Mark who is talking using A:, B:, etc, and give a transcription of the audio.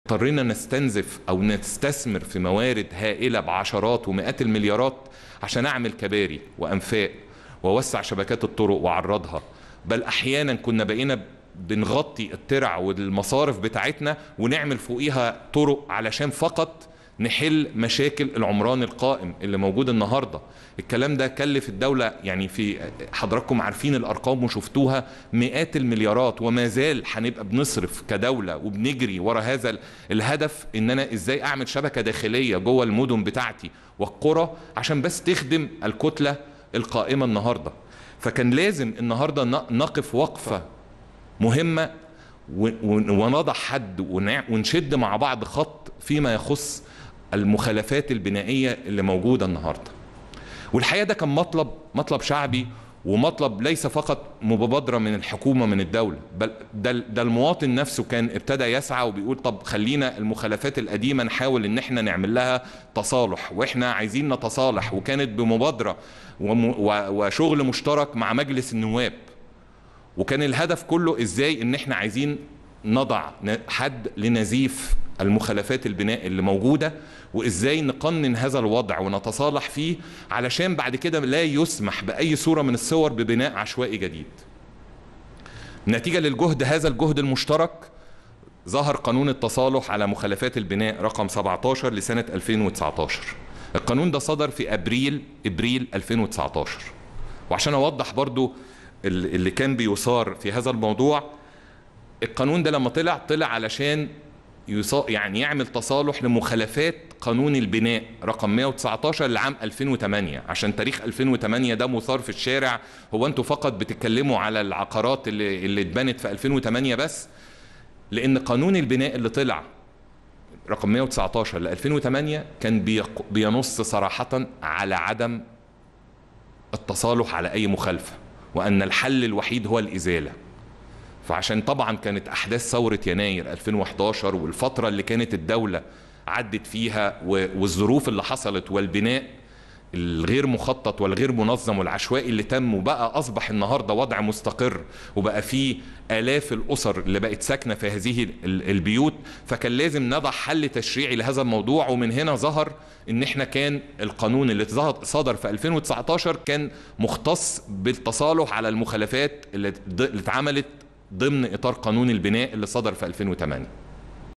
A: اضطرينا نستنزف او نستثمر في موارد هائله بعشرات ومئات المليارات عشان اعمل كباري وانفاق واوسع شبكات الطرق واعرضها بل احيانا كنا بقينا بنغطي الترع والمصارف بتاعتنا ونعمل فوقيها طرق علشان فقط نحل مشاكل العمران القائم اللي موجود النهارده الكلام ده كلف الدوله يعني في حضراتكم عارفين الارقام وشفتوها مئات المليارات وما زال هنبقى بنصرف كدوله وبنجري ورا هذا الهدف ان انا ازاي اعمل شبكه داخليه جوه المدن بتاعتي والقرى عشان بس تخدم الكتله القائمه النهارده فكان لازم النهارده نقف وقفه مهمه ونضع حد ونشد مع بعض خط فيما يخص المخالفات البنائيه اللي موجوده النهارده. والحقيقه ده كان مطلب مطلب شعبي ومطلب ليس فقط مبادره من الحكومه من الدوله بل ده ده المواطن نفسه كان ابتدى يسعى وبيقول طب خلينا المخالفات القديمه نحاول ان احنا نعمل لها تصالح واحنا عايزين نتصالح وكانت بمبادره وشغل مشترك مع مجلس النواب وكان الهدف كله ازاي ان احنا عايزين نضع حد لنزيف المخالفات البناء اللي موجوده وازاي نقنن هذا الوضع ونتصالح فيه علشان بعد كده لا يسمح باي صوره من الصور ببناء عشوائي جديد. نتيجه للجهد هذا الجهد المشترك ظهر قانون التصالح على مخالفات البناء رقم 17 لسنه 2019. القانون ده صدر في ابريل ابريل 2019. وعشان اوضح برضو اللي كان بيثار في هذا الموضوع القانون ده لما طلع طلع علشان يعني يعمل تصالح لمخالفات قانون البناء رقم 119 لعام 2008 عشان تاريخ 2008 ده مثار في الشارع هو انتوا فقط بتتكلموا على العقارات اللي اللي اتبنت في 2008 بس لان قانون البناء اللي طلع رقم 119 ل 2008 كان بينص صراحة على عدم التصالح على أي مخالفة وأن الحل الوحيد هو الإزالة فعشان طبعا كانت احداث ثوره يناير 2011 والفتره اللي كانت الدوله عدت فيها والظروف اللي حصلت والبناء الغير مخطط والغير منظم والعشوائي اللي تم وبقى اصبح النهارده وضع مستقر وبقى فيه الاف الاسر اللي بقت ساكنه في هذه البيوت فكان لازم نضع حل تشريعي لهذا الموضوع ومن هنا ظهر ان احنا كان القانون اللي صدر في 2019 كان مختص بالتصالح على المخالفات اللي اتعملت ضمن اطار قانون البناء اللي صدر في 2008